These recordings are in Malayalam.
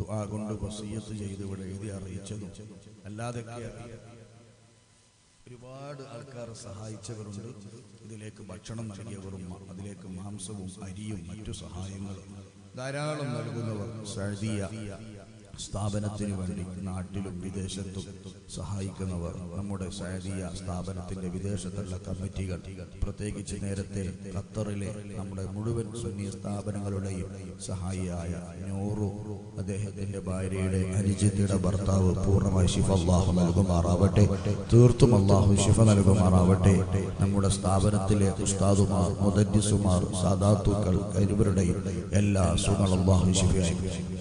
ദുആ കൊണ്ട് വസീയത്ത് ചെയ്ത് ഇവിടെ എഴുതി അറിയിച്ചതും അല്ലാതൊക്കെ ഒരുപാട് ആൾക്കാരെ സഹായിച്ചവരുണ്ട് ഇതിലേക്ക് ഭക്ഷണം നൽകിയവരും അതിലേക്ക് മാംസവും അരിയും മറ്റു സഹായങ്ങളും ധാരാളം നൽകുന്നവർ സഅദിയ സ്ഥാപനത്തിന് വേണ്ടി നാട്ടിലും വിദേശത്തും സഹായിക്കുന്നവർ നമ്മുടെ സഅദിയ സ്ഥാപനത്തിന്റെ വിദേശത്തുള്ള കമ്മിറ്റികൾ പ്രത്യേകിച്ച് നേരത്തെ ഖത്തറിലെ നമ്മുടെ മുഴുവൻ സുന്നി സ്ഥാപനങ്ങളുടെയും സഹായിയായ നൂറു അദ്ദേഹത്തിന്റെ ഭാര്യയുടെ അനുജിത്തിയുടെ ഭർത്താവ് പൂർണ്ണമായി ശിഫ അള്ളാഹു നൽകുമാറാവട്ടെ തീർത്തും അള്ളാഹു ശിഫ നൽകുമാറാവട്ടെ നമ്മുടെ സ്ഥാപനത്തിലെ ഉസ്താദുമാർ മുദദ്ദിസുമാർ സാദാത്തുക്കൾ ഇവരുടെയും എല്ലാ സുഖങ്ങൾ അള്ളാഹു ശിഫയായി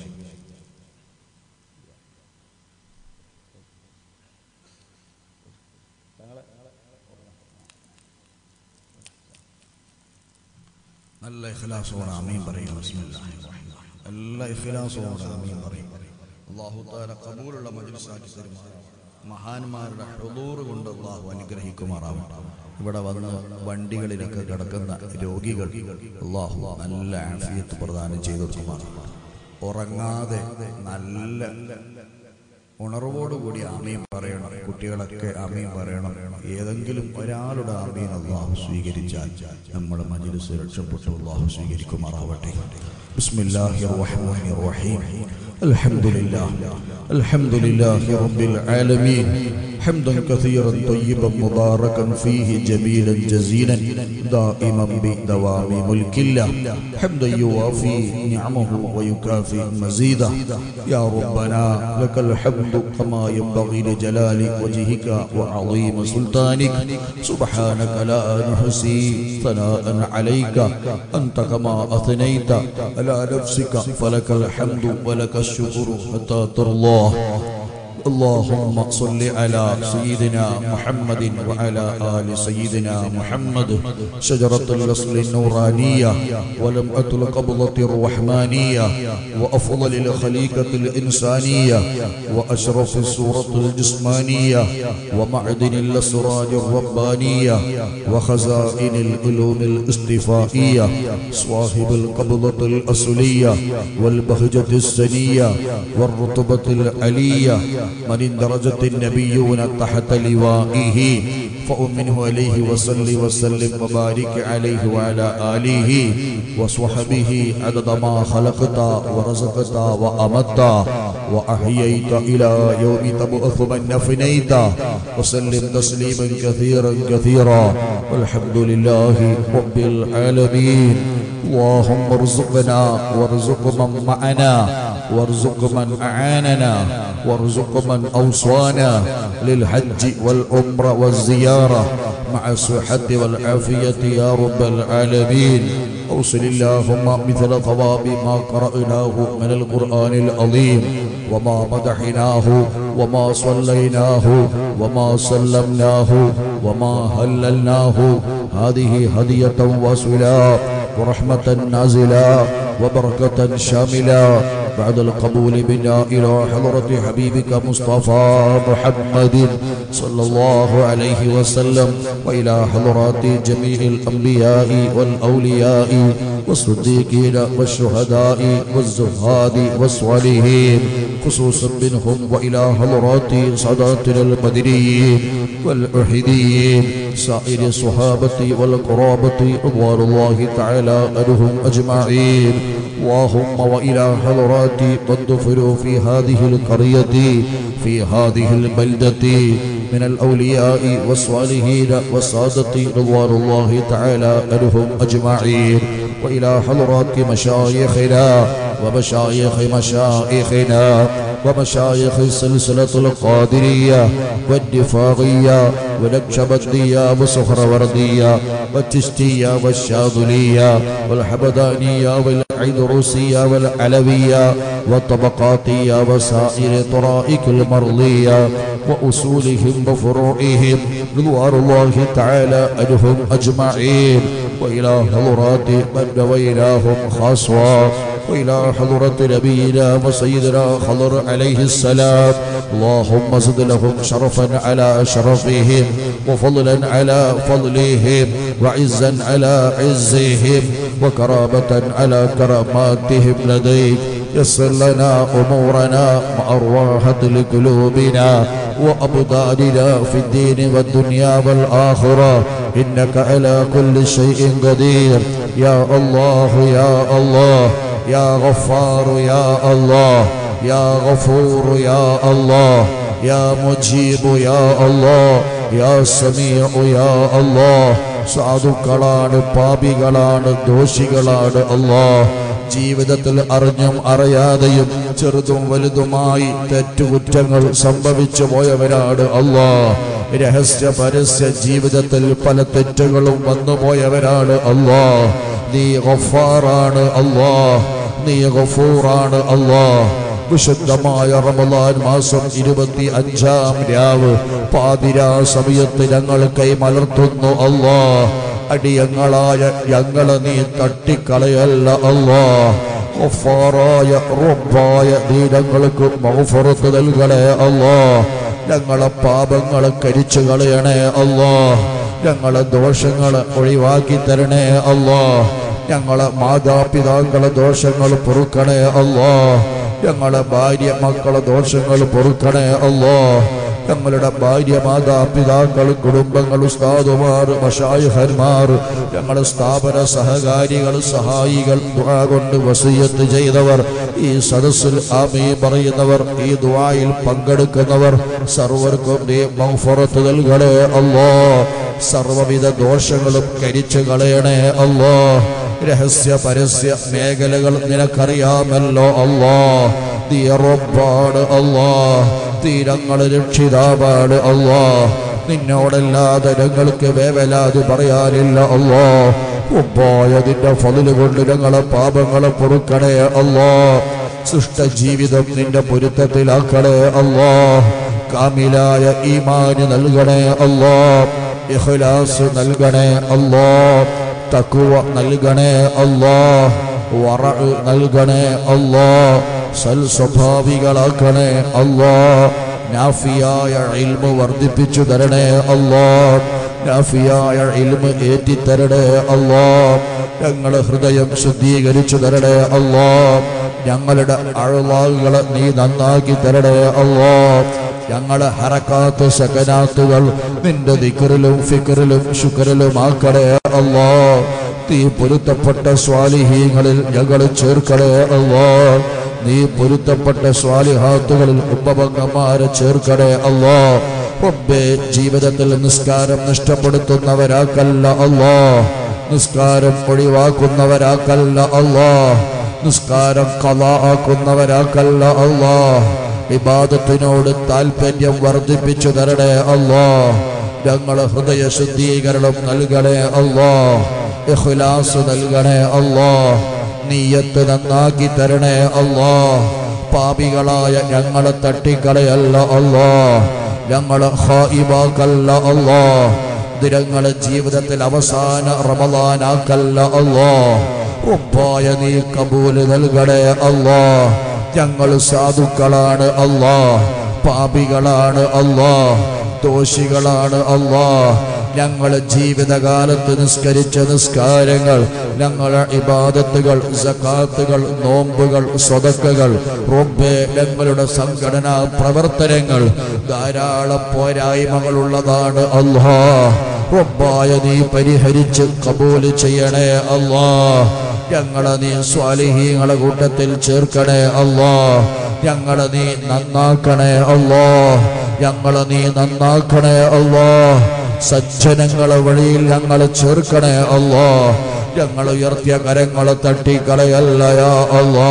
നല്ല ഇഖ്ലാസോടെ അമീൻ പറയും ബിസ്മില്ലാഹിർ റഹ്മാനിർ റഹീം. നല്ല ഇഖ്ലാസോടെ അമീൻ പറയും അള്ളാഹു താല കബൂലുള്ള മജ്ലിസാക്കി തരുമാറാവട്ടെ മഹാന്മാരുടെ ഹുദൂർ കൊണ്ട് അള്ളാഹു അനുഗ്രഹിക്കുമാറാവട്ടെ ഇവിടെ വന്ന് വണ്ടികളിലൊക്കെ കിടക്കുന്ന രോഗികൾ അള്ളാഹു നല്ല ആഫിയത്ത് പ്രദാനം ചെയ്തു കൊടുക്കുമാറാവട്ടെ ഉറങ്ങാതെ നല്ല ഉണർവോടുകൂടി ആമീൻ പറയണം കുട്ടികളൊക്കെ ആമീൻ പറയണം ഏതെങ്കിലും ഒരാളുടെ ആമീൻ അള്ളാഹു സ്വീകരിച്ചാൽ നമ്മൾ മജിലിസ് രക്ഷപ്പെട്ടു അള്ളാഹു സ്വീകരിക്കുമാറാവട്ടെ ബിസ്മില്ലാഹിർ റഹ്മാനിർ റഹീം الحمد لله الحمد لله رب العالمين حمدا كثيرا طيبا مباركا فيه جميلا جزيلا دائما بدوام ملك الله حمدا يوافي نعمه ويكافي مزيدا يا ربنا لك الحمد كما ينبغي لجلال وجهك وعظيم سلطانك سبحانك لا نحصي ثناء عليك أنت كما أثنيت على نفسك فلك الحمد ولك الشكر حتى ترضى اللهم صل على سيدنا محمد وعلى آل سيدنا محمد شجرة الأصل النورانية ولمعة القبضة الرحمانية وأفضل الخليقة الإنسانية وأشرف الصورة الجسمانية ومعدن الأسرار الربانية وخزائن العلوم الاصطفائية صاحب القبضة الأصلية والبهجة السنية والرتبة العلية من اندرجت النبيون تحت لوائه فأمنه عليه وصل وسلم وبارك عليه وعلى آله وصحبه عدد ما خلقت ورزقت وأمت وأحييت إلى يوم تبعث من نفنيت وسلم تسليما كثيرا كثيرا والحمد لله رب العالمين اللهم ارزقنا وارزق من معنا وارزق من أعاننا وارزق من أوصانا للحج والعمرة والزيارة مع الصحة والعافية يا رب العالمين أوصل اللهم مثل ثواب ما قرأناه من القرآن العظيم وما مدحناه وما صليناه وما سلمناه وما هللناه هذه هدية وسلا ورحمة نازلا وبركة شاملة بعد القبول منا إلى حضرة حبيبك مصطفى محمد صلى الله عليه وسلم وإلى حضرات جميع الأنبياء والأولياء والصديقين والشهداء والزهاد والصالحين خصوصا منهم وإلى حضرات صداتنا المدنيين والأحديين سائر الصحابة والقرابة رضوان الله تعالى عنهم أجمعين اللهم وإلى حضرات قد دفنوا في هذه القرية في هذه البلدة من الأولياء والصالحين والسادة رضوان الله تعالى عنهم أجمعين وإلى حضرات مشايخنا ومشايخ مشايخنا ومشايخ السلسلة القادرية والدفاعية ونكشبندية وصهروردية والتشتية والشاذلية والحمدانية والعيدروسية والعلوية والطبقاتية وسائر طرائق المرضية وأصولهم وفروعهم رضوان الله تعالى عنهم أجمعين وإلى حضرات من نويناهم خاصة وإلى حضرة نبينا وسيدنا خضر عليه السلام اللهم زد لهم شرفا على شرفهم وفضلا على فضلهم وعزا على عزهم وكرامة على كراماتهم لديك يسر لنا أمورنا مع الراحة لقلوبنا وأبداننا في الدين والدنيا والآخرة إنك على كل شيء قدير يا الله يا الله يا غفار يا الله يا غفور يا الله يا مجيب يا الله يا സമീഉ യാ അല്ലാഹ് സാധുക്കളാണ് പാപികളാണ് ദോഷികളാണ് അല്ലാഹ് ജീവിതത്തിൽ അറിഞ്ഞും അറിയാതെയും ചെറുതും വലുതുമായി തെറ്റുകുറ്റങ്ങൾ സംഭവിച്ചു പോയവരാണ് അല്ലാഹ് രഹസ്യ പരസ്യ ജീവിതത്തിൽ പല തെറ്റുകളും വന്നുപോയവരാണ് അല്ലാഹ് നീ ഗഫാറാണ് അല്ലാഹ് നീ ഗഫൂറാണ് അല്ലാഹ് വിശുദ്ധമായ റമദാൻ മാസം ഇരുപത്തി അഞ്ചാം രാവ് പാതിരാ സമയത്ത് ഞങ്ങൾ കൈമലർത്തുന്നു അല്ലാ അടിയങ്ങളായ ഞങ്ങളെ നീ തട്ടിക്കളയല്ല അല്ലാ ഗഫാറായ റബ്ബായ നീ ഞങ്ങൾക്ക് മൗഫറത്ത് നൽകണേ അല്ലാ ഞങ്ങളെ പാപങ്ങളെ കരിച്ചു കളയണേ അല്ലാ ഞങ്ങളെ ദോഷങ്ങളെ ഒഴിവാക്കി തരണേ അല്ലാ ഞങ്ങളെ മാതാപിതാക്കളെ ദോഷങ്ങൾ പൊറുക്കണേ അല്ലാ ഞങ്ങളെ ഭാര്യ മക്കളെ ദോഷങ്ങൾ പൊറുക്കണേ അല്ലോ ഞങ്ങളുടെ ഭാര്യ മാതാപിതാക്കൾ കുടുംബങ്ങൾ ഉസ്താദുമാർ മഷായുഹന്മാർ ഞങ്ങളുടെ സ്ഥാപന സഹകാരികൾ സഹായികൾ ദുആ കൊണ്ട് വസീയത്ത് ചെയ്തവർ ഈ സദസ്സിൽ ആമീ പറയുന്നവർ ഈ ദുആയിൽ പങ്കെടുക്കുന്നവർ സർവർക്കും നീ മൗഫറത്ത് നൽകണേ അല്ലോ സർവവിധ ദോഷങ്ങളും കരിച്ചു കളയണേ അല്ലോ രഹസ്യ പരസ്യ മേഖലകൾ നിനക്കറിയാമല്ലോ അല്ലാ നീ റബ്ബാണ് അല്ലാ തീരങ്ങൾ രക്ഷിതാവാണ് അല്ലാ നിന്നോടല്ലാതെ ഞങ്ങൾക്ക് വേവലാതി പറയാനില്ല അല്ലാ ഉപ്പായതിന്റെ ഫതില് കൊണ്ട് ഞങ്ങളെ പാപങ്ങളെ പൊറുക്കണേ അല്ലാ സൃഷ്ട ജീവിതം നിന്റെ പൊരുത്തത്തിലാക്കണേ അല്ലാ കാമിലായ ഈമാന് നൽകണേ അല്ലാ ഇഖ്ലാസ് നൽകണേ അല്ലാ തക്കുവ നൽകണേ അല്ലാ വറ നൽകണേ അല്ലാ സൽ സ്വഭാവികളാക്കണേ അല്ലാ നാഫിയായ ഇൽമ വർദ്ധിപ്പിച്ചു തരണേ അല്ലാ നാഫിയായ ഇൽമ ഏറ്റിത്തരണേ അല്ലാ ഞങ്ങളുടെ ഹൃദയം ശുദ്ധീകരിച്ചു തരണേ അല്ലാ ഞങ്ങളുടെ അഴലാകുകളെ നീ നന്നാക്കി തരണേ അല്ലാ ഞങ്ങളെ ഹറക്കാത്ത സകനാത്തുകൾ നിന്റെ ദിക്കറിലും ഫിക്കറിലും ശുക്രിലും ആക്കണേ അല്ലാ നീ പൊരുത്തപ്പെട്ട സ്വാലിഹീങ്ങളിൽ ഞങ്ങൾ ചേർക്കണേ അല്ലാ നീ പൊരുത്തപ്പെട്ട സ്വാലിഹാത്തുകളിൽ ഉപഭംഗമാരെ ചേർക്കണേ അല്ലാ റബ്ബേ ജീവിതത്തിൽ നിസ്കാരം നഷ്ടപ്പെടുത്തുന്നവരാക്കല്ല അല്ലാ നിസ്കാരം ഒഴിവാക്കുന്നവരാക്കല്ല അല്ലാ നിസ്കാരം കഥ ആക്കുന്നവരാക്കല്ല അല്ലാ വിവാദത്തിനോട് താല്പര്യം വർദ്ധിപ്പിച്ചു തരണേ അല്ലാ ഞങ്ങളെ ഹൃദയ ശുദ്ധീകരണം നൽകണേ അല്ലാ ഇഖ്ലാസ് നൽകണേ അല്ലാ നീയത്ത് നന്നാക്കി തരണേ അല്ലാ പാപികളായ ഞങ്ങളെ തട്ടിക്കളയല്ല അല്ലാ ഞങ്ങളെ ഹായിബാക്കല്ല അല്ലാ ദിനങ്ങളെ ജീവിതത്തിൽ അവസാന റമദാനാക്കല്ല അല്ലാ ഉപ്പായ നീ കബൂല് നൽകണേ അല്ലാ ഞങ്ങൾ സാധുക്കളാണ് അല്ലാ പാപികളാണ് അല്ലാ ദോഷികളാണ് അല്ലാ ഞങ്ങളെ ജീവിതകാലത്ത് നിസ്കരിച്ച നിസ്കാരങ്ങൾ ഞങ്ങളെ ഇബാദത്തുകൾ സക്കാത്തുകൾ നോമ്പുകൾ സ്വതക്കകൾ റബ്ബെ ഞങ്ങളുടെ സംഘടനാ പ്രവർത്തനങ്ങൾ ധാരാളം പോരായ്മകളുള്ളതാണ് അല്ലാ റബ്ബായ നീ പരിഹരിച്ച് കബൂല് ചെയ്യണേ അല്ലാ ഞങ്ങളെ നീ സ്വാലിഹീങ്ങളെ കൂട്ടത്തിൽ ചേർക്കണേ അല്ലാ ഞങ്ങളെ നീ നന്നാക്കണേ അല്ലാ ഞങ്ങളെ നീ നന്നാക്കണേ അല്ലാ സജ്ജനങ്ങളെ വഴിയിൽ ഞങ്ങളെ ചേർക്കണേ അല്ലാ ഞങ്ങൾ ഉയർത്തിയ കരങ്ങളെ തട്ടിക്കളയല്ലയാ അല്ലാ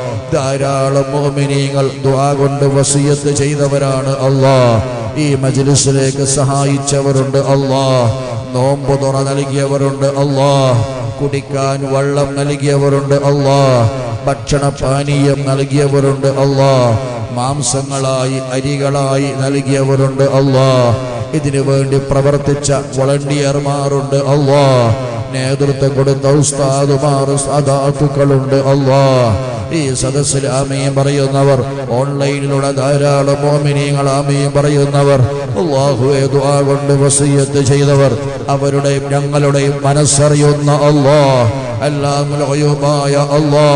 ധാരാളം മോമിനീങ്ങൾ ദ്വാ കൊണ്ട് വസിയത്ത് ചെയ്തവരാണ് അല്ലാ ഈ മജ്ലിസിലേക്ക് സഹായിച്ചവരുണ്ട് അല്ലാ നോമ്പ് തുറ നൽകിയവരുണ്ട് അല്ലാ കുടിക്കാൻ വെള്ളം നൽകിയവരുണ്ട് അല്ലാ ഭക്ഷണ പാനീയം നൽകിയവരുണ്ട് അല്ലാ മാംസങ്ങളായി അരികളായി നൽകിയവരുണ്ട് അല്ലാ ഇതിനു വേണ്ടി പ്രവർത്തിച്ച വളണ്ടിയർമാരുണ്ട് അല്ലാ നേതൃത്വം കൊടുത്ത ഉസ്താദുമാർ സദാത്തുക്കളുണ്ട് അല്ലാ ഈ സദസ്സിൽ ആമയും പറയുന്നവർ ഓൺലൈനിലൂടെ ധാരാളം മോമിനിയങ്ങൾ ആമയും പറയുന്നവർ അള്ളാഹുവെ ദുആ കൊണ്ട് വസീയത്ത് ചെയ്തവർ അവരുടെയും ഞങ്ങളുടെയും മനസ്സറിയുന്ന അല്ലാ എല്ലാം ലോയുമായ അല്ലാ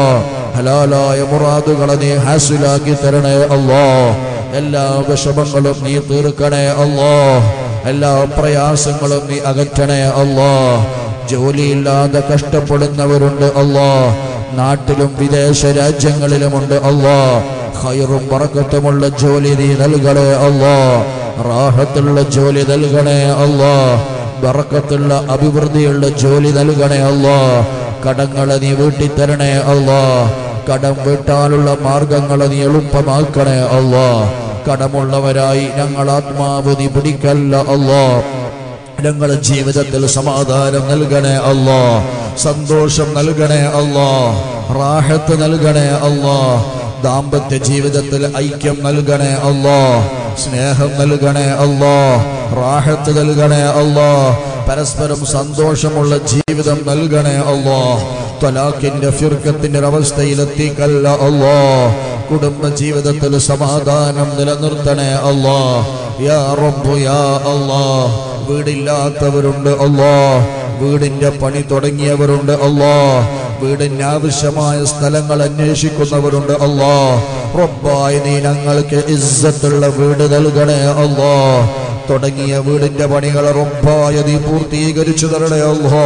ഹലാലായ മുറാദുകളെ നീ ഹാസിലാക്കി തരണേ അല്ലോ എല്ലാ വിഷമങ്ങളും നീ തീർക്കണേ അല്ലോ എല്ലാ പ്രയാസങ്ങളും നീ അകറ്റണേ അല്ലോ ജോലിയില്ലാതെ കഷ്ടപ്പെടുന്നവരുണ്ട് അല്ലോ നാട്ടിലും വിദേശ രാജ്യങ്ങളിലുമുണ്ട് അല്ലോ ഹൈറും പറക്കത്തുമുള്ള ജോലി നീ നൽകണേ അല്ലോ റാഹത്തുള്ള ജോലി നൽകണേ അല്ലോ ബറക്കത്തുള്ള അഭിവൃദ്ധിയുള്ള ജോലി നൽകണേ അല്ലോ കടങ്ങളെ നീ വീട്ടിത്തരണേ അല്ലോ കടം വീട്ടാനുള്ള മാർഗങ്ങളെ നീ എളുപ്പമാക്കണേ അല്ലോ കടമുള്ളവരായി ഞങ്ങൾ ആത്മാവ് നീ പിടിക്കല്ല അല്ലോ ഞങ്ങളുടെ ജീവിതത്തിൽ സമാധാനം നൽകണേ അല്ലോ സന്തോഷം നൽകണേ അല്ലോ റാഹത്ത് നൽകണേ അല്ലോ ദാമ്പത്യ ജീവിതത്തിൽ ഐക്യം നൽകണേ അല്ലോ സ്നേഹം നൽകണേ അല്ലോ റാഹത്ത് നൽകണേ അല്ലോ പരസ്പരം സന്തോഷമുള്ള ജീവിതം നൽകണേ അല്ലോ ത്വലാഖിന്റെ ഫിർക്കത്തിന്റെ ഒരവസ്ഥയിലെത്തിക്കല്ല അല്ലോ കുടുംബ ജീവിതത്തിൽ സമാധാനം നിലനിർത്തണേ അല്ലോ യാ റബ്ബു യാ അല്ലാ വീടില്ലാത്തവരുണ്ട് അല്ലോ വീടിന്റെ പണി തുടങ്ങിയവരുണ്ട് അല്ലോ വീടിന് ആവശ്യമായ സ്ഥലങ്ങൾ അന്വേഷിക്കുന്നവരുണ്ട് അല്ലോ റബ്ബായി നീ ഞങ്ങൾക്ക് ഇസ്സത്തുള്ള വീട് നൽകണേ അല്ലോ തുടങ്ങിയ വീടിന്റെ പണികൾ റബ്ബായ നീ പൂർത്തീകരിച്ചു തരണേ അല്ലോ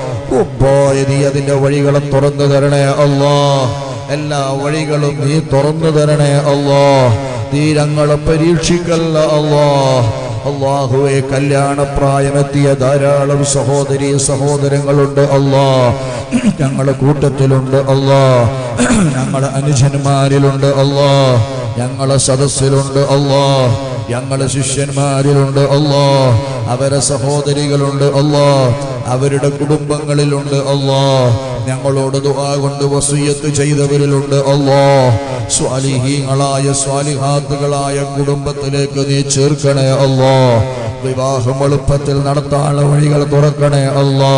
റബ്ബായ നീ അതിന്റെ വഴികളെ തുറന്നു തരണേ അല്ലോ എല്ലാ വഴികളും നീ തുറന്നു തരണേ അല്ലോ നീ ഞങ്ങളെ പരീക്ഷിക്കല്ല അല്ലോ അള്ളാഹുവെ കല്യാണപ്രായമെത്തിയ ധാരാളം സഹോദരി സഹോദരങ്ങളുണ്ട് അല്ലാ ഞങ്ങളുടെ കൂട്ടത്തിലുണ്ട് അല്ലാ ഞങ്ങളുടെ അനുജന്മാരിലുണ്ട് അല്ലാ ഞങ്ങളെ സദസ്സിലുണ്ട് അല്ലാ ഞങ്ങളെ ശിഷ്യന്മാരിലുണ്ട് അല്ലാ അവരെ സഹോദരികളുണ്ട് അല്ലാ അവരുടെ കുടുംബങ്ങളിലുണ്ട് അല്ലാ ഞങ്ങളോട് ദുആ കൊണ്ട് വസൂയത്ത് ചെയ്തവരിലുണ്ട് അല്ലാ സ്വാലിഹീങ്ങളായ സ്വാലിഹാത്തുകളായ കുടുംബത്തിലേക്ക് നീ ചേർക്കണേ അല്ലാ വിവാഹം എളുപ്പത്തിൽ നടത്താനുള്ള വഴികൾ തുറക്കണേ അല്ലാ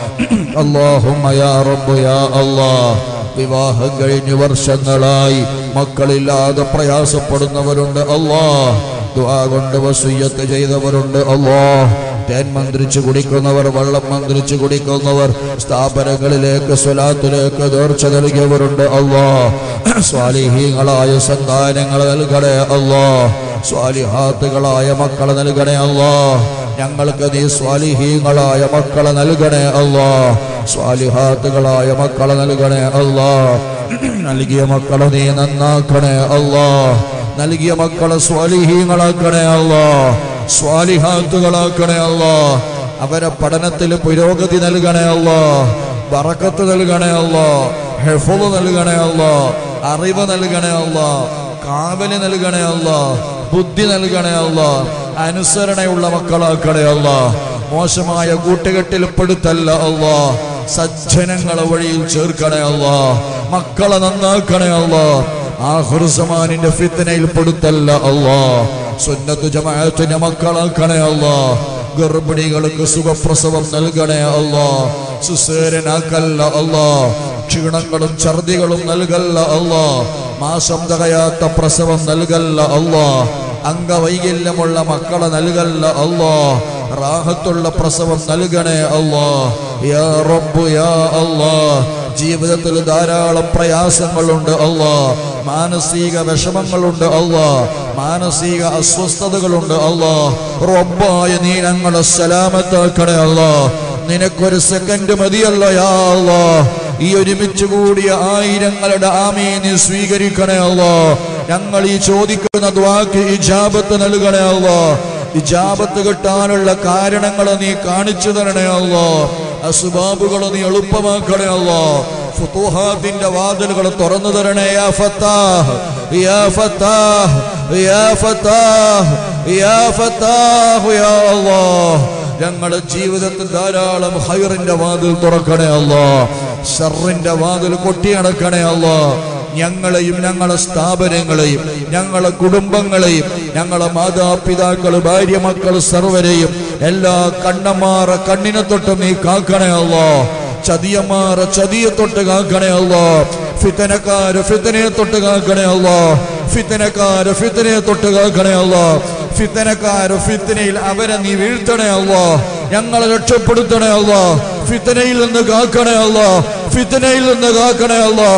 അല്ലാഹുമ്മ യാ റബ്ബ് യാ അല്ലാ വിവാഹം കഴിഞ്ഞ് വർഷങ്ങളായി മക്കളില്ലാതെ പ്രയാസപ്പെടുന്നവരുണ്ട് അല്ലാ ദുആ കൊണ്ട് വസൂയത്ത് ചെയ്തവരുണ്ട് അല്ലാ തേൻ മന്ത്രിച്ച് കുടിക്കുന്നവർ വെള്ളം മന്ത്രിച്ച് കുടിക്കുന്നവർ സ്ഥാപനങ്ങളിലേക്ക് സ്വലാത്തിലേക്ക് നേർച്ച നൽകിയവരുണ്ട് അല്ലാ സ്വാലിഹീങ്ങളായ സന്താനങ്ങൾ നൽകണേ അല്ലാ സ്വാലിഹാത്തുകളായ മക്കളെ നൽകണേ അല്ലാ ഞങ്ങൾക്ക് നീ സ്വാലിഹീങ്ങളായ മക്കളെ നൽകണേ അല്ലാ സ്വാലിഹാത്തുകളായ മക്കളെ നൽകണേ അല്ലാ നൽകിയ മക്കളെ നീ നന്നാക്കണേ അല്ലാ നൽകിയ മക്കളെ സ്വാലിഹീങ്ങളാക്കണേ അല്ലാ സ്വാലിഹാത്തുകളാക്കണേ അല്ലാ അവരെ പഠനത്തിൽ പുരോഗതി നൽകണേ അല്ലാ ബറക്കത്ത് നൽകണേ അല്ലാ ഹെഫുള് നൽകണേ അല്ലാ അറിവ് നൽകണേ അല്ലാ കാവല് നൽകണേ അല്ലാ ബുദ്ധി നൽകണേ അല്ലാ അനുസരണയുള്ള മക്കളാക്കണേ അല്ലാ മോശമായ കൂട്ടുകെട്ടിൽ പെടുത്തല്ല അല്ലാ സജ്ജനങ്ങളെ വഴിയിൽ ചേർക്കണേ അല്ലാ മക്കളെ നന്നാക്കണേ അല്ലാ ആഹുർസമാനിന്റെ ഫിത്തനയിൽ പെടുത്തല്ല അല്ലാ സുന്നത്ത് ജമാഅത്തിന്റെ മക്കളാക്കണേ അല്ലാ ഗർഭിണികൾക്ക് സുഖപ്രസവം നൽകണേ അല്ലാ സുസേരനാക്കല്ല അല്ലാ ക്ഷീണങ്ങളും ഛർദികളും നൽകല്ല അല്ലാ മാസം തികയാത്ത പ്രസവം നൽകല്ല അല്ലാ അംഗവൈകല്യമുള്ള മക്കളെ നൽകല്ല അല്ലാ റാഹത്തുള്ള പ്രസവം നൽകണേ അല്ലാ യാ റബ്ബു യാ അല്ലാ ജീവിതത്തിൽ ധാരാളം പ്രയാസങ്ങളുണ്ട് അല്ലാ മാനസിക വിഷമങ്ങളുണ്ട് അല്ലാ മാനസിക അസ്വസ്ഥതകളുണ്ട് അല്ലാ റബ്ബായ നീ ഞങ്ങളെ സലാമത്താക്കണേ അല്ലാ നിനക്കൊരു സെക്കൻഡ് മതിയല്ല യാ അല്ലാ ഈ ഒരുമിച്ച് കൂടിയ ആയിരങ്ങളുടെ ആമീ നീ സ്വീകരിക്കണേ അല്ലാ ഞങ്ങൾ ഈ ചോദിക്കുന്ന ദ്വാക്ക് ഇജാബത്ത് നൽകണേ അല്ലാ ഇജാബത്ത് കിട്ടാനുള്ള കാരണങ്ങൾ നീ കാണിച്ചു തരണേ അല്ലാ അസുബാബുകൾ നീ എളുപ്പമാക്കണേ അല്ലാ ഫുതൂഹാത്തിന്റെ വാതിലുകൾ തുറന്നു തരണേ യാ ഫത്താഹ് യാ ഫത്താഹ് യാ ഫത്താഹ് യാ ഫത്താഹ് യാ അല്ലാഹ് ഞങ്ങളുടെ ജീവിതത്തിൽ ധാരാളം ഹൈറിന്റെ വാതിൽ തുറക്കണേ അല്ലാ ഷറിന്റെ വാതിൽ കൊട്ടിയടക്കണേ അല്ലാ ഞങ്ങളെയും ഞങ്ങളെ സ്ഥാപനങ്ങളെയും ഞങ്ങളെ കുടുംബങ്ങളെയും ഞങ്ങളെ മാതാപിതാക്കൾ ഭാര്യ മക്കൾ സർവരെയും എല്ലാ കണ്ണമാറ കണ്ണിനെ തൊട്ട് നീ കാക്കണേ അല്ലോ ചതിയമാറ ചതിയെ തൊട്ട് കാക്കണേ അല്ലോ ഫിത്തനക്കാര് ഫിത്തനയെ തൊട്ട് കാക്കണേ അല്ലോ ഫിത്തനക്കാര് ഫിത്തനയെ തൊട്ട് കാക്കണേ അല്ലോ ഫിത്തനക്കാര് ഫിത്തനയിൽ അവരെ നീ വീഴ്ത്തണേ അല്ലോ ഞങ്ങളെ രക്ഷപ്പെടുത്തണേ അല്ലോ ഫിത്തനയിൽ നിന്ന് കാക്കണേ അല്ലോ ഫിത്തനയിൽ നിന്ന് കാക്കണേ അല്ലോ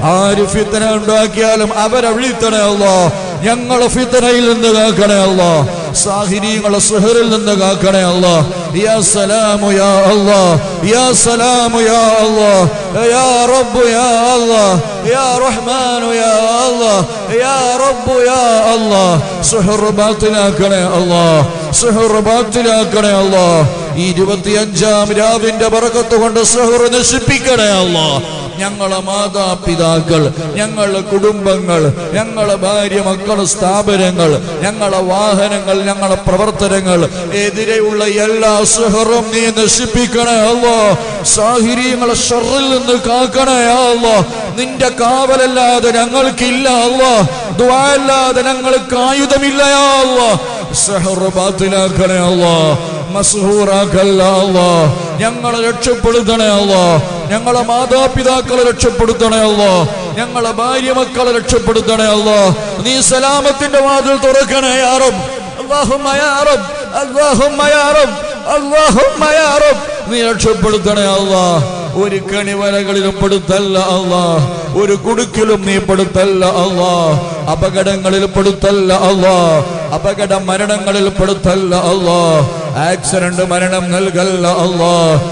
ആര് ഫിത്തന ഉണ്ടാക്കിയാലും അവരെ വീഴ്ത്തണേ അല്ലോ ഞങ്ങളെ ഫിത്തനയിൽ നിന്ന് കാക്കണേ അല്ലോ സാഹിര്യങ്ങളെ സുഹറിൽ നിന്ന് കാക്കണേ അല്ലോ യാ സലാമു യാ അല്ലാ യാ സലാമു യാ അല്ലാ യാ റബ്ബു യാ അല്ലാ യാ റഹ്മാനു യാ അല്ലാ യാ റബ്ബു യാ അല്ലാ സുഹർ ബാത്തിലാക്കണേ അല്ലാ സുഹർ ബാത്തിലാക്കണേ അല്ലാ ഈ ഇരുപത്തിയഞ്ചാം രാവിന്റെ ബറക്കത്ത് കൊണ്ട് സുഹർ നശിപ്പിക്കണേ അല്ലാ ഞങ്ങളെ മാതാപിതാക്കൾ ഞങ്ങളെ കുടുംബങ്ങൾ ഞങ്ങളെ ഭാര്യ മക്കൾ സ്ഥാപനങ്ങൾ ഞങ്ങളെ വാഹനങ്ങൾ ഞങ്ങളെ പ്രവർത്തനങ്ങൾ എതിരെയുള്ള എല്ലാ സുഹറും നീ നശിപ്പിക്കണേ അല്ലോ സാഹിര്യങ്ങളെ ഷറിൽ നിന്ന് കാക്കണേ അല്ലോ നിന്റെ കാവലല്ലാതെ ഞങ്ങൾക്കില്ല അല്ലോ ദ്വാല്ലാതെ ഞങ്ങൾക്ക് ആയുധമില്ല അല്ലോ സഹർ ബാത്തിലാക്കണേ അല്ലോ മസ്ഹൂറാക്കല്ല അല്ലോ ഞങ്ങളെ രക്ഷപ്പെടുത്തണേ അല്ലോ ഞങ്ങളെ മാതാപിതാക്കളെ രക്ഷപ്പെടുത്തണേ അല്ലോ ഞങ്ങളെ ഭാര്യ മക്കളെ രക്ഷപ്പെടുത്തണേ അല്ലോ നീ സലാമത്തിന്റെ വാതിൽ തുറക്കണേ യാറും അല്ലാഹുമ്മ യാ റബ്ബ് അല്ലാഹുമ്മ യാ റബ്ബ് അല്ലാഹുമ്മ യാ റബ്ബ് നീ രക്ഷപ്പെടുത്തണേ അല്ലാ ഒരു കണിവലകളിലും പെടുത്തല്ല അല്ലാ ഒരു കുടുക്കിലും നീ പെടുത്തല്ല അല്ലാ അപകടങ്ങളിൽ പെടുത്തല്ല അല്ലാ അപകട മരണങ്ങളിൽ പെടുത്തല്ല അല്ലാ ആക്സിഡന്റ് മരണം നൽകല്ല അല്ലാ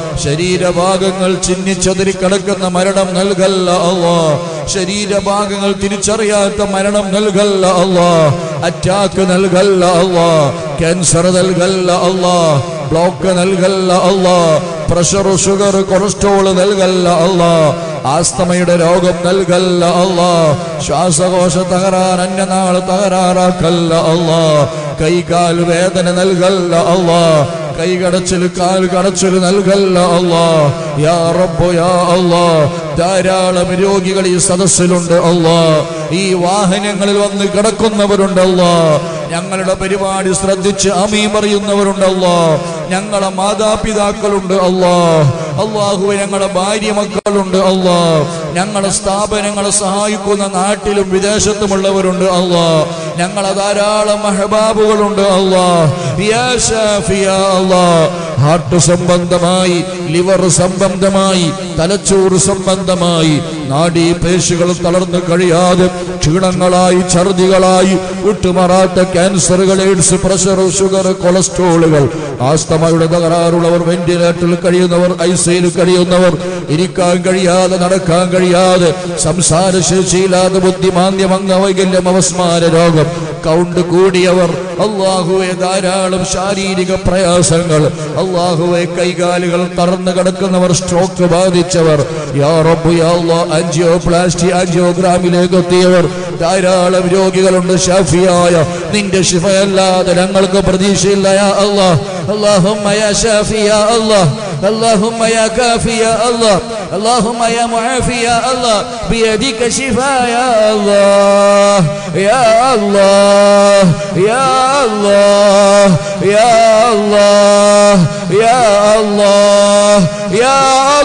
ശരീരഭാഗങ്ങൾ ചിന്നിച്ചതിരി കിടക്കുന്ന മരണം നൽകല്ല അല്ലാ ശരീരഭാഗങ്ങൾ തിരിച്ചറിയാത്ത മരണം നൽകല്ല അല്ലാ അറ്റാക്ക് നൽകല്ല അല്ലാ ക്യാൻസർ നൽകല്ല അല്ലാ ബ്ലോക്ക് നൽകല്ല അല്ലാ പ്രഷർ ഷുഗർ കൊളസ്ട്രോൾ നൽകല്ല അല്ലാ ആസ്തമയുടെ രോഗം നൽകല്ല അല്ലാ ശ്വാസകോശ തകരാർ അന്യനാൾ തകരാറാക്കല്ല അല്ലാ കൈകാൽ വേദന നൽകല്ല അല്ലാ കൈ കടച്ചിൽ കാൽ കടച്ചിൽ നൽകല്ല അല്ലാ യാ റബ്ബു യാ അല്ലാ ധാരാളം രോഗികൾ ഈ സദസ്സിലുണ്ട് അല്ലാ ഈ വാഹനങ്ങളിൽ വന്ന് കിടക്കുന്നവരുണ്ടല്ലോ ഞങ്ങളുടെ പരിപാടി ശ്രദ്ധിച്ച് അമീ പറയുന്നവരുണ്ടല്ലോ ഞങ്ങളെ മാതാപിതാക്കളുണ്ട് അല്ലാ അള്ളാഹുവെ ഞങ്ങളെ ഭാര്യ മക്കളുണ്ട് അല്ലാ ഞങ്ങളെ സ്ഥാപനങ്ങളെ സഹായിക്കുന്ന നാട്ടിലും വിദേശത്തുമുള്ളവരുണ്ട് അല്ലാ ഞങ്ങളെ ധാരാളം മഹബാബുകളുണ്ട് അല്ലാ യാ ഷാഫിയ അല്ലാ ഹാർട്ട് സംബന്ധമായി ലിവർ സംബന്ധമായി തലച്ചോറ് സംബന്ധമായി നാഡീ പേശികൾ തളർന്നു കഴിയാതെ ക്ഷീണങ്ങളായി ഛർദികളായി വിട്ടുമാറാത്ത ക്യാൻസറുകൾ എയ്ഡ്സ് പ്രഷർ ഷുഗർ കൊളസ്ട്രോളുകൾ ആസ്തമയുടെ തകരാറുള്ളവർ വെന്റിലേറ്ററിൽ കഴിയുന്നവർ ഐസിയിൽ കഴിയുന്നവർ ഇരിക്കാൻ കഴിയാതെ നടക്കാൻ കഴിയാതെ സംസാര ശേഷിയില്ലാതെ ബുദ്ധിമാന്ദ്യം അംഗവൈകല്യം അവസ്മാര രോഗം കൗണ്ട് കൂടിയവർ അള്ളാഹുവെ ധാരാളം ശാരീരിക പ്രയാസങ്ങൾ അള്ളാഹുവെ കൈകാലുകൾ തറന്നു കിടക്കുന്നവർ സ്ട്രോക്ക് ബാധിച്ചവർ യാ റബ്ബു യാ അല്ലാഹ് ആൻജിയോപ്ലാസ്റ്റി ആൻജിയോഗ്രാമിലേക്ക് എത്തിയവർ ധാരാളം രോഗികളുണ്ട് ഷാഫിയായ നിന്റെ ശിഫയല്ലാതെ ഞങ്ങൾക്ക് പ്രതീക്ഷയില്ല യാ അല്ലാഹ് اللهم يا شافي يا الله اللهم يا كافي يا الله اللهم يا معافي يا الله بيدك شفاء يا الله يا الله يا الله يا الله يا الله يا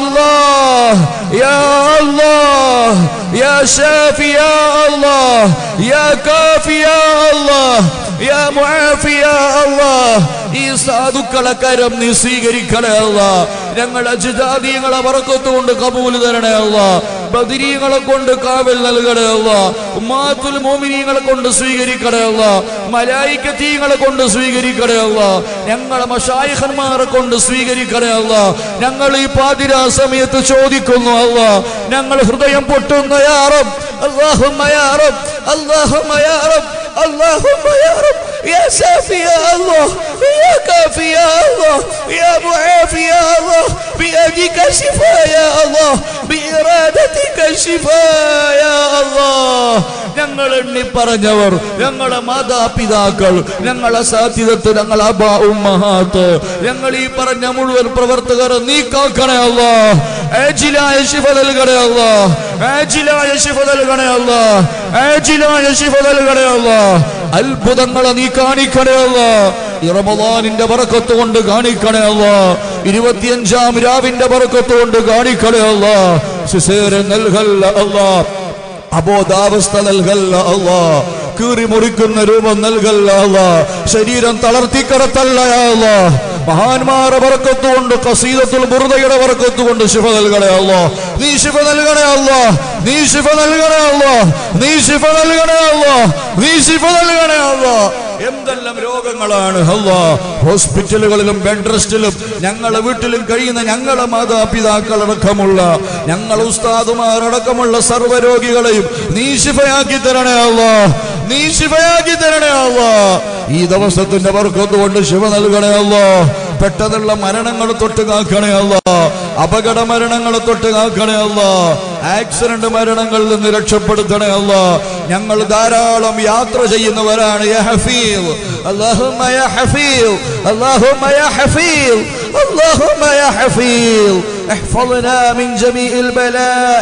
الله يا الله يا شافي يا الله يا كافي يا الله يا معافي يا الله ഈ സാധുക്കളെ കരം നീ സ്വീകരിക്കണേ അല്ല ഞങ്ങളുടെ അജിതാദീങ്ങളെ പറക്കത്തുകൊണ്ട് കബൂല് തരണേ അല്ല ബദിരീങ്ങളെ കൊണ്ട് കാവൽ നൽകണേ അല്ല ഉമ്മാത്തുൽ മോമിനീങ്ങളെ കൊണ്ട് സ്വീകരിക്കണേ അല്ല മലായിക്കത്തീങ്ങളെ കൊണ്ട് സ്വീകരിക്കണേ അല്ല ഞങ്ങളെ മഷായിഖന്മാരെ കൊണ്ട് സ്വീകരിക്കണേ അല്ല ഞങ്ങൾ ഈ പാതിരാ സമയത്ത് ചോദിക്കുന്നു അല്ല ഞങ്ങൾ ഹൃദയം പൊട്ടുന്ന യാറം അള്ളാഹുമ്മ യാറം അള്ളാഹുമ്മ യാറം اللهم يا رب يا شافي يا الله يا كافي يا الله يا معافي يا الله بيدك الشفاء يا الله بإرادتك الشفاء يا الله ഞങ്ങൾ എണ്ണി പറഞ്ഞവർ ഞങ്ങളെ മാതാപിതാക്കൾ ഞങ്ങളെ സാധ്യതത്ത് ഞങ്ങൾ അബാ ഉമ്മഹാത്ത് ഞങ്ങൾ ഈ പറഞ്ഞ മുഴുവൻ പ്രവർത്തകർ നീ കാക്കണേ അല്ലാ ഏജിലായ ശിഫ നൽകണേ അല്ലാ ഏജിലായ ശിഫ നൽകണേ അല്ലാ ഏജിലായ ശിഫ നൽകണേ അല്ലാ അത്ഭുതങ്ങളെ നീ കാണിക്കണേ അല്ലാ ഈ റമദാനിന്റെ ബറക്കത്ത് കൊണ്ട് കാണിക്കണേ അല്ലാ ഇരുപത്തിയഞ്ചാം രാവിന്റെ ബറക്കത്ത് കൊണ്ട് കാണിക്കണേ അല്ലാ സിസേരൻ നൽകല്ല അല്ലാ അബോധാവസ്ഥ നൽകല്ല അല്ലാ കീറി മുറിക്കുന്ന രൂപം നൽകല്ല അല്ലാ ശരീരം തളർത്തി കിടത്തല്ല അല്ലാ മഹാന്മാരെ ബർക്കത്തുകൊണ്ട് കസീദത്തുൽ ബുർദയുടെ ബർക്കത്തുകൊണ്ട് ശിഫ നൽകണേ അല്ലോ നീ ശിഫ നൽകണേ അല്ലോ നീ ശിഫ നൽകണേ അല്ലോ നീ ശിഫ നൽകണേ അല്ലോ നീ ശിഫ നൽകണേ അല്ലോ എന്തെല്ലാം രോഗങ്ങളാണ് അല്ലോ ഹോസ്പിറ്റലുകളിലും ബെഡ് റെസ്റ്റിലും ഞങ്ങളെ വീട്ടിലും കഴിയുന്ന ഞങ്ങളെ മാതാപിതാക്കളടക്കമുള്ള ഞങ്ങളെ ഉസ്താദുമാരടക്കമുള്ള സർവ്വരോഗികളെയും നീ ശിഫയാക്കി തരണേ അല്ലോ നീ ശിഫയാക്കി തരണേ അല്ലോ ഈ ദിവസത്തിന്റെ വർക്കത്ത് കൊണ്ട് ശിവ നൽകണേ അല്ലോ പെട്ടെന്നുള്ള മരണങ്ങൾ തൊട്ട് കാക്കണേ അല്ലോ അപകട മരണങ്ങൾ തൊട്ട് കാക്കണേ അല്ലോ ആക്സിഡന്റ് മരണങ്ങളിൽ നിന്ന് രക്ഷപ്പെടുത്തണേ അല്ലോ ഞങ്ങൾ ധാരാളം യാത്ര ചെയ്യുന്നവരാണ് യാ ഹഫീൽ അല്ലാഹുമ്മ യാ ഹഫീൽ അല്ലാഹുമ്മ യാ ഹഫീൽ اللهم يا حفيظ احفظنا من جميع البلاء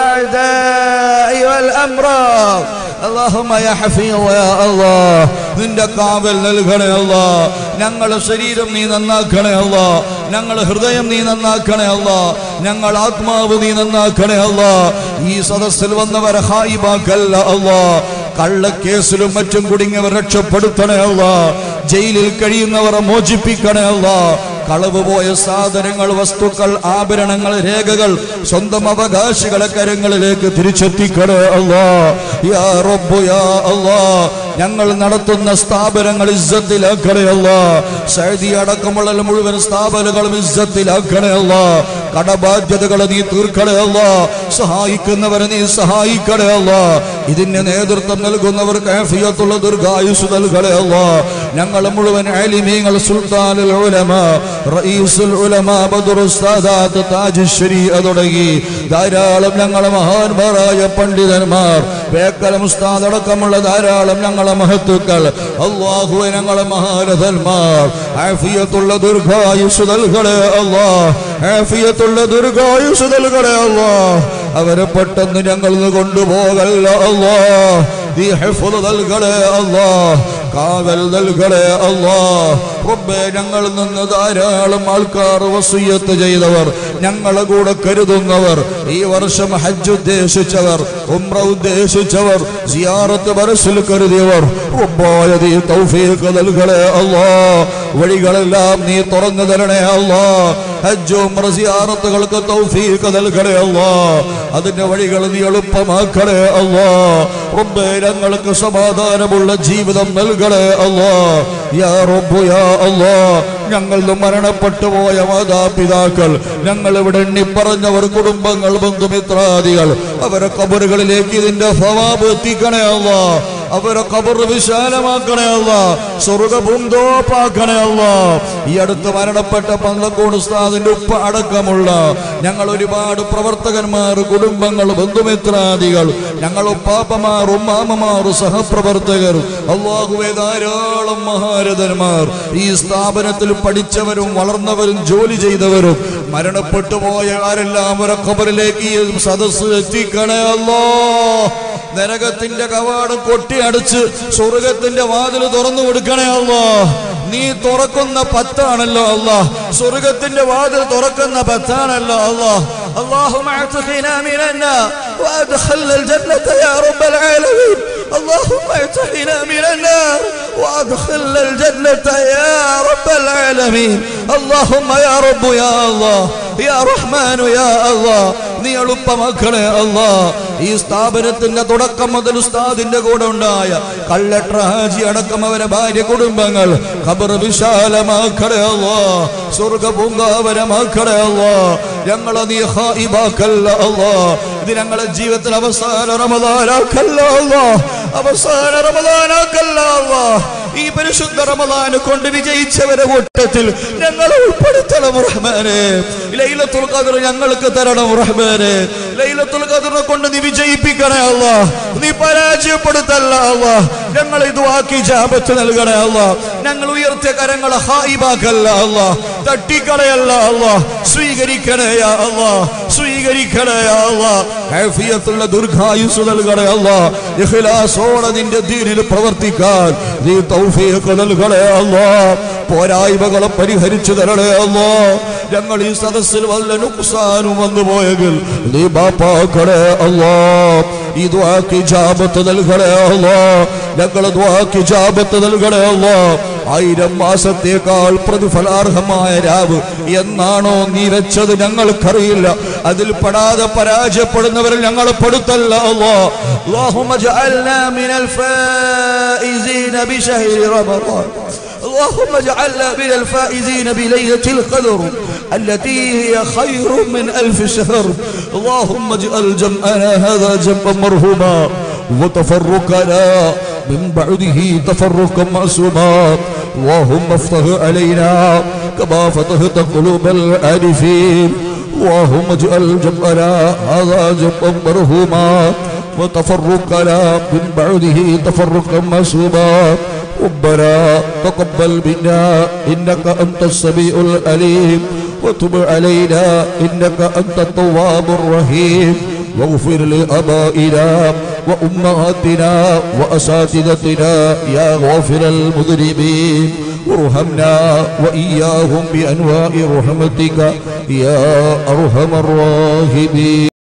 والأعداء والأمراض اللهم يا حفيظ يا الله നിന്റെ കാവൽ നൽകണേ അല്ല ഞങ്ങളുടെ ശരീരം നീ നന്നാക്കണേ അല്ല ഞങ്ങളുടെ ഹൃദയം നീ നന്നാക്കണേ അല്ല ഞങ്ങൾ ആത്മാവ് നീ നന്നാക്കണേ അല്ല ഈ സദസ്സിൽ വന്നവരെ ഹായിബാക്കല്ല അല്ല കള്ളക്കേസിലും മറ്റും കുടുങ്ങിയവർ രക്ഷപ്പെടുത്തണേ അല്ല ജയിലിൽ കഴിയുന്നവരെ മോചിപ്പിക്കണേ അല്ല കളവ് പോയ സാധനങ്ങൾ വസ്തുക്കൾ ആഭരണങ്ങൾ രേഖകൾ സ്വന്തം അവകാശികളെ കരങ്ങളിലേക്ക് തിരിച്ചെത്തിക്കണേ അല്ലാ യാ റബ്ബു യാ അല്ലാ ഞങ്ങൾ നടത്തുന്ന സ്ഥാപനങ്ങൾ ഇസ്സത്തിലാക്കണേ അല്ലാ സൗദി അടക്കമുള്ള മുഴുവൻ സ്ഥാപനങ്ങളും ഇസ്സത്തിലാക്കണേ അല്ലാ കടബാധ്യതകൾ നീ തീർക്കണേ അല്ലാ സഹായിക്കുന്നവരെ നീ സഹായിക്കണേ അല്ലാ ഇതിന് നേതൃത്വം നൽകുന്നവർക്ക് ആഫിയത്തുള്ള ദീർഘായുസ് നൽകണേ അല്ലാ ഞങ്ങൾ മുഴുവൻ ആലിമീങ്ങൾ സുൽത്താനുൽ ഉലമ റഈസുൽ ഉലമ ബദറു സാദാത്ത് താജ് ശരീഅ തുടങ്ങി ധാരാളം ഞങ്ങളെ മഹാന്മാരായ പണ്ഡിതന്മാർ വേക്കലം ഉസ്താദ് അടക്കമുള്ള ധാരാളം ഞങ്ങളെ മഹത്തുക്കൾ അള്ളാഹുവെ ഞങ്ങളെ മഹാരഥന്മാർ ആഫിയത്തുള്ള ദീർഘായുസ് നൽകണേ അല്ലാ ആഫിയത്തുള്ള ദീർഘായുസ് നൽകണേ അല്ലാ അവരെ പെട്ടെന്ന് ഞങ്ങൾ കൊണ്ടുപോകല്ല അല്ലാ നീ ഹിഫ്ള് നൽകണേ അല്ലാ കാവൽ നൽകണേ അല്ലാ റബ്ബേ ഞങ്ങളിൽ നിന്ന് ധാരാളം ആൾക്കാർ വസൂയത്ത് ചെയ്തവർ ഞങ്ങളെ കൂടെ കരുതുന്നവർ ഈ വർഷം ഹജ്ജ് ഉദ്ദേശിച്ചവർ ഉംറ ഉദ്ദേശിച്ചവർ സിയാറത്ത് മനസ്സിൽ കരുതിയവർ റബ്ബായ നീ തൗഫീഖ് നൽകണേ അല്ലാ വഴികളെല്ലാം നീ തുറന്നു തരണേ അല്ലാ ഹജ്ജ് ഉംറ സിയാറത്തുകൾക്ക് തൗഫീഖ് നൽകണേ അല്ലാ അതിന്റെ വഴികൾ നീ എളുപ്പമാക്കണേ അല്ലാ റബ്ബേ ഞങ്ങൾക്ക് സമാധാനമുള്ള ജീവിതം നൽകണേ അല്ലാ യാ റബ്ബു യാ അല്ലാ ഞങ്ങളുടെ മരണപ്പെട്ടു പോയ മാതാപിതാക്കൾ ഞങ്ങൾ ഇവിടെ എണ്ണി പറഞ്ഞവർ കുടുംബങ്ങൾ ബന്ധുമിത്രാദികൾ അവരെ കബറുകളിലേക്ക് ഇതിന്റെ ഫവാബ് എത്തിക്കണേ അല്ലാ അവരെ കബർ വിശാലമാക്കണേ അല്ല സ്വർഗപൂന്തോപ്പാക്കണേ അല്ല ഈ അടുത്ത് മരണപ്പെട്ട പന്തക്കോട് ഉസ്താദിന്റെ ഉപ്പ അടക്കമുള്ള ഞങ്ങൾ ഒരുപാട് പ്രവർത്തകന്മാർ കുടുംബങ്ങൾ ബന്ധുമിത്രാദികൾ ഞങ്ങൾ ഉപ്പാപ്പമാർ ഉമ്മാമമാർ സഹപ്രവർത്തകർ അള്ളാഹുവേ ധാരാളം മഹാരഥന്മാർ ഈ സ്ഥാപനത്തിൽ പഠിച്ചവരും വളർന്നവരും ജോലി ചെയ്തവരും മരണപ്പെട്ടു പോയ ആരെല്ലാം അവരെ ഖബറിലേക്ക് ഈ സദസ്സ് എത്തിക്കണേ അല്ലോ നരകത്തിന്റെ കവാടം കൊട്ടിയടച്ച് സ്വർഗത്തിന്റെ വാതിൽ തുറന്നു കൊടുക്കണേ അല്ലോ നീ തുറക്കുന്ന പത്താണല്ലോ അല്ല സ്വർഗത്തിന്റെ വാതിൽ തുറക്കുന്ന പത്താണല്ലോ അല്ലോ اللهم اعتقنا من النار وادخلنا الجنة يا رب العالمين اللهم اعتقنا من النار وادخلنا الجنة يا رب العالمين اللهم يا رب يا الله يا رحمن يا الله നീ എളുപ്പമാക്കണേ അല്ലാ ഈ സ്ഥാപനത്തിന്റെ തുടക്കം മുതൽ ഉസ്താദിന്റെ കൂടെ ഉണ്ടായ കള്ളട്ര ഹാജി അടക്കം അവരെ ഭാര്യ കുടുംബങ്ങൾ ഖബർ വിശാലമാക്കണേ അല്ലാ സ്വർഗ പൂങ്കാവരമാക്കണേ അല്ലാ ഞങ്ങളെ നീ ഹായിബാക്കല്ല അല്ലാ ഇത് ഞങ്ങളെ ജീവിതത്തിൽ അവസാന റമദാനാക്കല്ല അല്ലാ അവസാന റമദാനാക്കല്ല അല്ലാ ഈ പരിശുദ്ധ റമദാന് കൊണ്ട് വിജയിച്ചവരെ കൂട്ടത്തിൽ ഞങ്ങളെ ഉൾപ്പെടുത്തണം റഹ്മാനെ ലൈലത്തുൽ ഖദർ ഞങ്ങൾക്ക് തരണം റഹ്മാനെ ലൈലത്തുൽ ഖദറിനെ കൊണ്ട് നീ വിജയിപ്പിക്കണേ അല്ല നീ പരാജയപ്പെടുത്തല്ല അല്ല ഞങ്ങൾ ഇത് വാക്കി ജാപത്ത് നൽകണേ അല്ല ഞങ്ങൾ ഉയർത്തിയ കരങ്ങളെ ഹായിബാക്കല്ല അല്ല തട്ടിക്കളയല്ല അല്ല സ്വീകരിക്കണേ അല്ല സ്വീകരിക്കണേ അല്ല ഹാഫിയത്തുള്ള ദീർഘായുസ് നൽകണേ അല്ല ഇഖ്ലാസോടെ നിന്റെ ദീനിൽ പ്രവർത്തിക്കാൻ നീ തൗഫീഖ് നൽകണേ അല്ലാ പോരായ്മകളെ പരിഹരിച്ചു തരണേ അല്ലാ ഞങ്ങൾ ഈ സദസ്സിൽ വല്ല നുക്സാനും വന്നു പോയെങ്കിൽ നീ ബാപ്പാക്കണേ അല്ലാ ഈ ദ്വാക്ക് ജാപത്ത് നൽകണേ അല്ലാ ഞങ്ങൾ ദ്വാക്ക് ജാപത്ത് നൽകണേ അല്ലാ ആയിരം മാസത്തേക്കാൾ പ്രതിഫലാർഹമായ രാവ് എന്നാണോ നീ വെച്ചത് ഞങ്ങൾക്കറിയില്ല അതിൽ പെടാതെ പരാജയപ്പെടുന്നവരിൽ ഞങ്ങൾ പെടുത്തല്ല അല്ലാ اللهم اجعلنا من الفائزين بشهر رمضان اللهم اجعلنا من الفائزين بليلة القدر التي هي خير من ألف شهر اللهم اجعل جمعنا هذا جمعا مرهوما وتفرقنا من بعده تفرقا معصوما اللهم افتح علينا كما فتحت قلوب العارفين اللهم اجعل جمعنا هذا جمعا مرهوما وتفرقنا من بعده تفرقا معصوما ربنا تقبل منا انك انت السميع العليم وتب علينا انك انت التواب الرحيم واغفر لابائنا وامهاتنا واساتذتنا يا غافر المذنبين وارحمنا واياهم بانواع رحمتك يا ارحم الراحمين